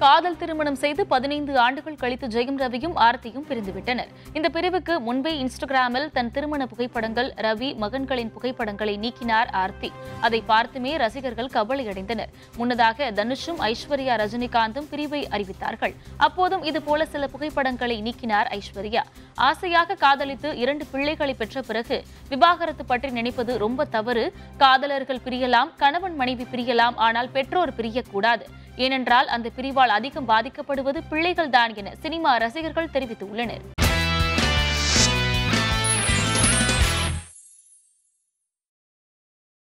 காதல் திருமணம் செய்து பதினைந்து ஆண்டுகள் கழித்து ஜெயம் ரவியும் ஆர்த்தியும் பிரிந்துவிட்டனர் இந்த பிரிவுக்கு முன்பே இன்ஸ்டாகிராமில் தன் திருமண புகைப்படங்கள் ரவி மகன்களின் புகைப்படங்களை நீக்கினார் ஆர்த்தி அதை பார்த்துமே ரசிகர்கள் கவலையடைந்தனர் முன்னதாக தனுஷும் ஐஸ்வர்யா ரஜினிகாந்தும் பிரிவை அறிவித்தார்கள் அப்போதும் இதுபோல சில புகைப்படங்களை நீக்கினார் ஐஸ்வர்யா ஆசையாக காதலித்து இரண்டு பிள்ளைகளை பெற்ற பிறகு விவாகரத்து பற்றி நினைப்பது ரொம்ப தவறு காதலர்கள் பிரியலாம் கணவன் மனைவி பிரியலாம் ஆனால் பெற்றோர் பிரியக்கூடாது ஏனென்றால் அந்த பிரிவால் அதிகம் பாதிக்கப்படுவது பிள்ளைகள்தான் என சினிமா ரசிகர்கள் தெரிவித்துள்ளனர்